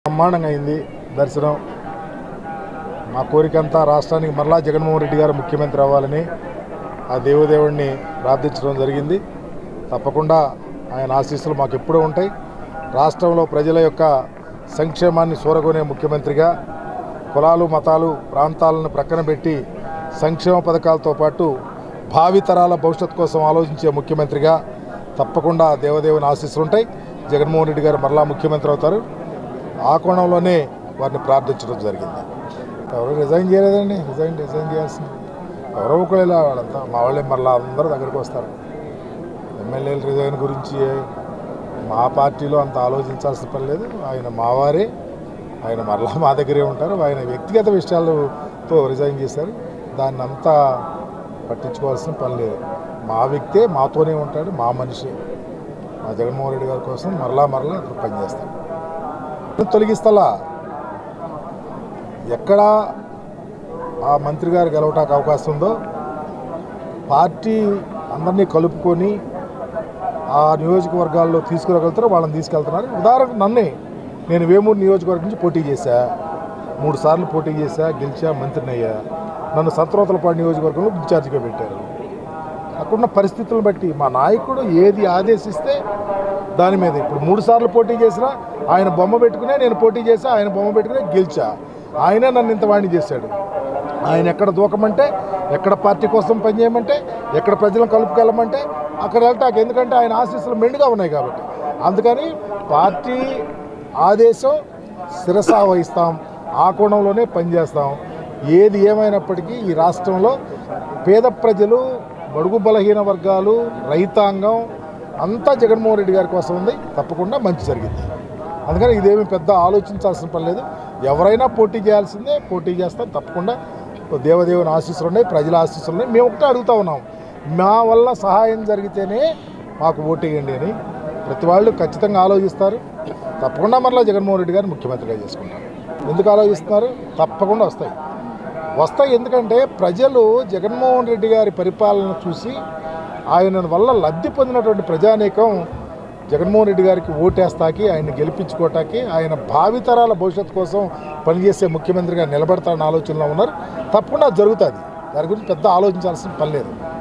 బ్రహ్మాండంగా అయింది దర్శనం మా కోరిక అంతా రాష్ట్రానికి మరలా జగన్మోహన్ రెడ్డి గారు ముఖ్యమంత్రి అవ్వాలని ఆ దేవదేవుడిని ప్రార్థించడం జరిగింది తప్పకుండా ఆయన ఆశీస్సులు మాకు ఎప్పుడూ ఉంటాయి రాష్ట్రంలో ప్రజల యొక్క సంక్షేమాన్ని సూరగొనే ముఖ్యమంత్రిగా కులాలు మతాలు ప్రాంతాలను ప్రక్కన పెట్టి సంక్షేమ పథకాలతో పాటు భావితరాల భవిష్యత్తు కోసం ఆలోచించే ముఖ్యమంత్రిగా తప్పకుండా దేవదేవుని ఆశీస్సులు ఉంటాయి జగన్మోహన్ రెడ్డి గారు మరలా ముఖ్యమంత్రి అవుతారు ఆ కోణంలోనే వారిని ప్రార్థించడం జరిగింది ఎవరు రిజైన్ చేయలేదండి రిజైన్ రిజైన్ చేయాల్సింది ఎవరో ఒకళ్ళు ఇలా వాళ్ళంతా మా వాళ్ళే మరలా అందరూ దగ్గరికి వస్తారు ఎమ్మెల్యేల రిజైన్ గురించి మా పార్టీలో అంత ఆలోచించాల్సిన పని లేదు ఆయన మావారే ఆయన మరలా మా దగ్గరే ఉంటారు ఆయన వ్యక్తిగత విషయాలతో రిజైన్ చేశారు దాన్ని అంతా పట్టించుకోవాల్సిన పని లేదు మా వ్యక్తే మాతోనే ఉంటాడు మా మనిషి మా జగన్మోహన్ రెడ్డి గారి కోసం మరలా మరలా ఇప్పుడు పనిచేస్తాడు తొలగిస్తలా ఎక్కడ ఆ మంత్రి గారు గెలవటానికి అవకాశం ఉందో పార్టీ అందరినీ కలుపుకొని ఆ నియోజకవర్గాల్లో తీసుకురాగలుగుతారో వాళ్ళని తీసుకెళ్తున్నారు ఉదాహరణకు నన్నే నేను వేమూరు నియోజకవర్గం నుంచి పోటీ చేశా మూడు సార్లు పోటీ చేశా గెలిచా మంత్రిని అయ్యా నన్ను సంతరోతలపాడు నియోజకవర్గంలో ఇన్ఛార్జిగా పెట్టారు అక్కడున్న పరిస్థితులను బట్టి మా నాయకుడు ఏది ఆదేశిస్తే దాని మీద ఇప్పుడు మూడు సార్లు పోటీ చేసినా ఆయన బొమ్మ పెట్టుకునే నేను పోటీ చేసా ఆయన బొమ్మ పెట్టుకునే గెలిచా ఆయనే నన్ను ఇంత వాణ్ణి చేశాడు ఆయన ఎక్కడ దూకమంటే ఎక్కడ పార్టీ కోసం పనిచేయమంటే ఎక్కడ ప్రజలను కలుపుకెళ్ళమంటే అక్కడ వెళ్తాక ఎందుకంటే ఆయన ఆశీస్సులు మెండుగా ఉన్నాయి కాబట్టి అందుకని పార్టీ ఆదేశం శిరసా వహిస్తాం ఆ కోణంలోనే పనిచేస్తాం ఏది ఏమైనప్పటికీ ఈ రాష్ట్రంలో పేద ప్రజలు బడుగు బలహీన వర్గాలు రైతాంగం అంతా జగన్మోహన్ రెడ్డి గారి కోసం ఉంది తప్పకుండా మంచి జరిగింది అందుకని ఇదేమి పెద్ద ఆలోచించాల్సిన పని లేదు ఎవరైనా పోటీ చేయాల్సిందే పోటీ చేస్తాం తప్పకుండా దేవదేవుని ఆశీస్సులు ఉన్నాయి ప్రజల ఆశీస్సులు ఉన్నాయి మేము ఒకటే అడుగుతా ఉన్నాం మా వల్ల సహాయం జరిగితేనే మాకు ఓటేయండి అని ప్రతి వాళ్ళు ఖచ్చితంగా ఆలోచిస్తారు తప్పకుండా మరలా జగన్మోహన్ రెడ్డి గారు ముఖ్యమంత్రిగా చేసుకుంటారు ఎందుకు ఆలోచిస్తున్నారు తప్పకుండా వస్తాయి వస్తాయి ఎందుకంటే ప్రజలు జగన్మోహన్ రెడ్డి గారి పరిపాలన చూసి ఆయన వల్ల లబ్ధి పొందినటువంటి ప్రజానీకం జగన్మోహన్ రెడ్డి గారికి ఓటేస్తాకి ఆయన గెలిపించుకోవటానికి ఆయన భావితరాల భవిష్యత్తు కోసం పనిచేసే ముఖ్యమంత్రిగా నిలబడతారన్న ఆలోచనలో ఉన్నారు తప్పకుండా అది జరుగుతుంది దాని గురించి పెద్ద ఆలోచించాల్సిన పని లేదు